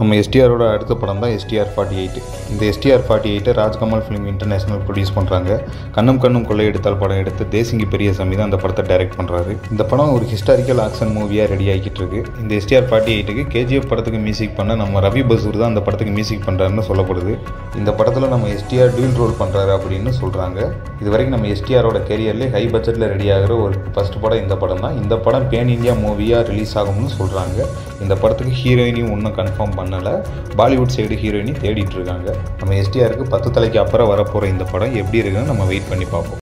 நம்ம எஸ்டிஆரோட அடுத்த படம் தான் எஸ்டிஆர் ஃபார்ட்டி எயிட் இந்த எஸ்டிஆர் ஃபார்ட்டி எயிட்டை ராஜ்கமல் ஃபிலிம் இன்டர்நேஷனல் ப்ரொடியூஸ் பண்ணுறாங்க கண்ணும் கண்ணும் கொள்ளையெடுத்தால் படம் எடுத்து தேசிங்கி பெரியசாமி தான் அந்த படத்தை டைரக்ட் பண்ணுறாரு இந்த படம் ஒரு ஹிஸ்டாரிக்கல் ஆக்ஷன் மூவியாக ரெடி ஆகிட்டு இருக்கு இந்த எஸ்டிஆர் ஃபார்ட்டி எயிட்டுக்கு கேஜிஎஃப் படத்துக்கு மியூசிக் பண்ண நம்ம ரவி பசூர் தான் அந்த படத்துக்கு மியூசிக் பண்ணுறாருன்னு சொல்லப்படுது இந்த படத்தில் நம்ம எஸ்டிஆர் டியூல் ரோல் பண்ணுறாரு அப்படின்னு சொல்கிறாங்க இது வரைக்கும் நம்ம எஸ்டிஆரோட கேரியர்லேயே ஹை பட்ஜெட்டில் ரெடி ஆகிற ஒரு ஃபஸ்ட் படம் இந்த படம் தான் இந்த படம் பேன் இந்தியா மூவியாக ரிலீஸ் ஆகும்னு சொல்கிறாங்க இந்த படத்துக்கு ஹீரோயினியும் இன்னும் கன்ஃபார்ம் பண்ணலை பாலிவுட் சைடு ஹீரோயினி தேடிட்டு இருக்காங்க நம்ம எஸ்டிஆருக்கு பத்து தலைக்கு அப்புறம் வரப்போகிற இந்த படம் எப்படி இருக்குன்னு நம்ம வெயிட் பண்ணி பார்ப்போம்